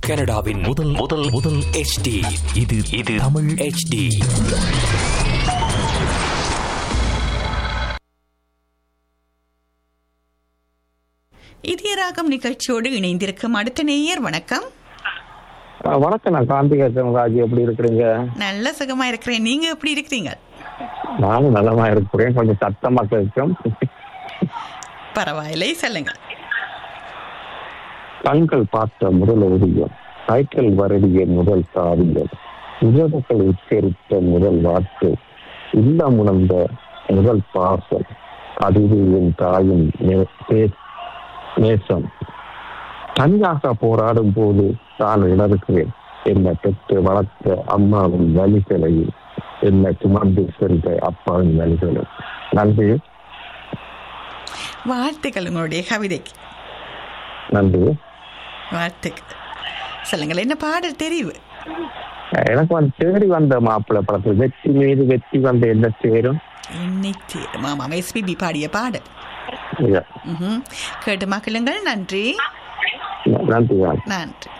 கனடாவின் முதல் முதல் முதல் HD இது இது தமிழ் HD இதயராகம் நிகழ்ச்சியோடு இணைந்திருக்கும் அடுத்த நேயர் வணக்கம் ஆ, வணக்கம் நான் காந்திகேசன் ராஜ் எப்படி இருக்கிறீங்க நல்ல சுகமா இருக்கிறேன் நீங்க எப்படி இருக்கிறீங்க நானும் நலமா இருக்கிறேன் கொஞ்சம் சத்தமா கேட்கும் பரவாயில்லை சொல்லுங்க கண்கள் பார்த்த முதல் ஓவியம் சைக்கிள் வருடிய முதல் காவியம் உதவுகள் உச்சரித்த முதல் வார்த்தை இல்லம் உணர்ந்த முதல் பாசம் அதுவே என் தாயின் நே- நே- நேசம் தனியாக போராடும் போது நான் உணர்கிறேன் என்னை பெற்று வளர்த்த அம்மாவின் வழிகளையும் என்னை சுமந்து சென்ற அப்பாவின் வழிகளும் நன்றி வாழ்த்துக்கள் உங்களுடைய கவிதைக்கு நன்றி வாழ்த்துக்கள் சொல்லுங்கள் என்ன பாடல் தெரிவு எனக்கு வந்து தேடி வந்த மாப்பிள்ளை படத்தில் வெற்றி மீது வெற்றி வந்த என்ன சேரும் என்னை தேடும் ஆமாம் எஸ்பிபி பாடிய பாடல் ஐயா, ம்ஹும். கேட்டு மக்களுங்கள் நன்றி நன்றி நன்றி